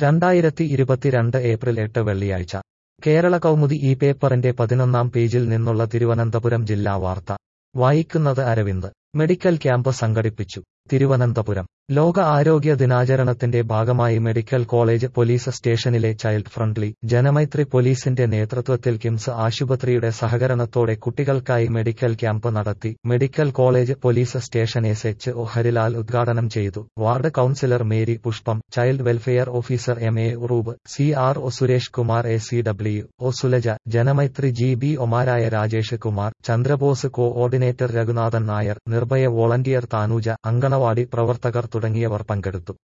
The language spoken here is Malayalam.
രണ്ടായിരത്തി ഇരുപത്തിരണ്ട് ഏപ്രിൽ എട്ട് വെള്ളിയാഴ്ച കേരള കൗമുദി ഈ പേപ്പറിന്റെ പതിനൊന്നാം പേജിൽ നിന്നുള്ള തിരുവനന്തപുരം ജില്ലാ വാർത്ത വായിക്കുന്നത് അരവിന്ദ് മെഡിക്കൽ ക്യാമ്പ് സംഘടിപ്പിച്ചു തിരുവനന്തപുരം ലോക ആരോഗ്യ ദിനാചരണത്തിന്റെ ഭാഗമായി മെഡിക്കൽ കോളേജ് പോലീസ് സ്റ്റേഷനിലെ ചൈൽഡ് ഫ്രണ്ട്ലി ജനമൈത്രി പോലീസിന്റെ നേതൃത്വത്തിൽ കിംസ് ആശുപത്രിയുടെ സഹകരണത്തോടെ കുട്ടികൾക്കായി മെഡിക്കൽ ക്യാമ്പ് നടത്തി medical college police station S H O Harilal ഉദ്ഘാടനം ചെയ്തു ward councillor Mary Pushpam child welfare officer M A Uroob C R O Suresh Kumar A C W O Sulaja Janamaithri G B ഒമാരായ രാജേഷ് കുമാർ ചന്ദ്രബോസ് കോഓർഡിനേറ്റർ രഘുനാഥൻ നായർ നിർഭയ വോളണ്ടിയർ താനൂജ അങ്കണവാടി പ്രവർത്തകർ തുടങ്ങിയവർ പങ്കെടുത്തു